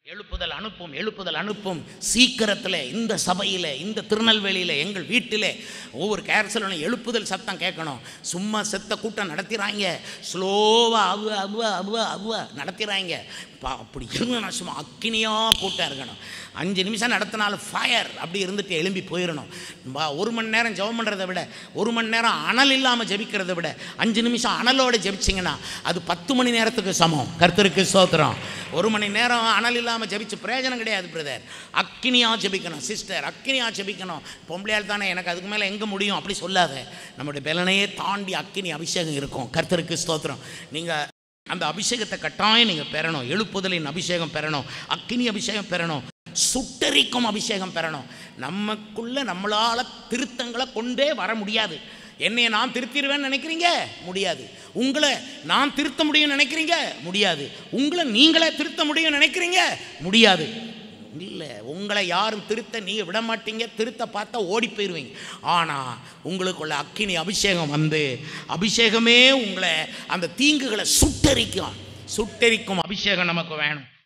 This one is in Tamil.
எழுப்புதல் அனுப்பும் எழுப்புதல் அனுப்பும் சீக்கிரத்தில் இந்த சபையில் இந்த திருநெல்வேலியில் எங்கள் வீட்டில் ஒவ்வொரு கேர்சலும் எழுப்புதல் சத்தம் கேட்கணும் சும்மா செத்த கூட்டம் நடத்திடுறாங்க ஸ்லோவாக அவுவ அவுவ அவுவ அவுவ நடத்திடுறாங்க பா அப்படி இருக்கணும் சும்மா அக்கினியாக கூட்டம் இருக்கணும் அஞ்சு நிமிஷம் நடத்தினாலும் ஃபயர் அப்படி இருந்துட்டு எழும்பி போயிடணும் பா ஒரு மணி நேரம் ஜெபம் பண்ணுறதை விட ஒரு மணி நேரம் அனல் இல்லாமல் ஜெபிக்கிறதை விட அஞ்சு நிமிஷம் அனலோடு ஜெபிச்சிங்கன்னா அது பத்து மணி நேரத்துக்கு சமம் கர்த்தருக்கு ஸ்தோத்திரம் ஒரு மணி நேரம் அனல் இல்லாமல் ஜெபிச்சு பிரயோஜனம் கிடையாது பிரதர் அக்கினியாக ஜெபிக்கணும் சிஸ்டர் அக்கினியாக ஜெபிக்கணும் பொம்பளையால் தானே எனக்கு அதுக்கு மேலே எங்கே முடியும் அப்படி சொல்லாத நம்முடைய பலனையே தாண்டி அக்கினி அபிஷேகம் இருக்கும் கர்த்தருக்கு ஸ்தோத்திரம் நீங்கள் அந்த அபிஷேகத்தை கட்டாயம் நீங்கள் பெறணும் எழுப்புதலின் அபிஷேகம் பெறணும் அக்கினி அபிஷேகம் பெறணும் சுட்டரிக்கும் அபிஷேகம் பெறணும் நமக்குள்ள நம்மளால் திருத்தங்களை கொண்டே வர முடியாது என்னைய நான் திருத்திடுவேன்னு நினைக்கிறீங்க முடியாது உங்களை நான் திருத்த முடியும்னு நினைக்கிறீங்க முடியாது உங்களை நீங்களே திருத்த முடியும்னு நினைக்கிறீங்க முடியாது இல்லை உங்களை யாரும் திருத்த நீங்கள் விட மாட்டீங்க திருத்த பார்த்தா ஓடி போயிடுவீங்க ஆனால் உங்களுக்குள்ள அக்கினி அபிஷேகம் வந்து அபிஷேகமே உங்களை அந்த தீங்குகளை சுட்டரிக்கும் சுட்டரிக்கும் அபிஷேகம் நமக்கு வேணும்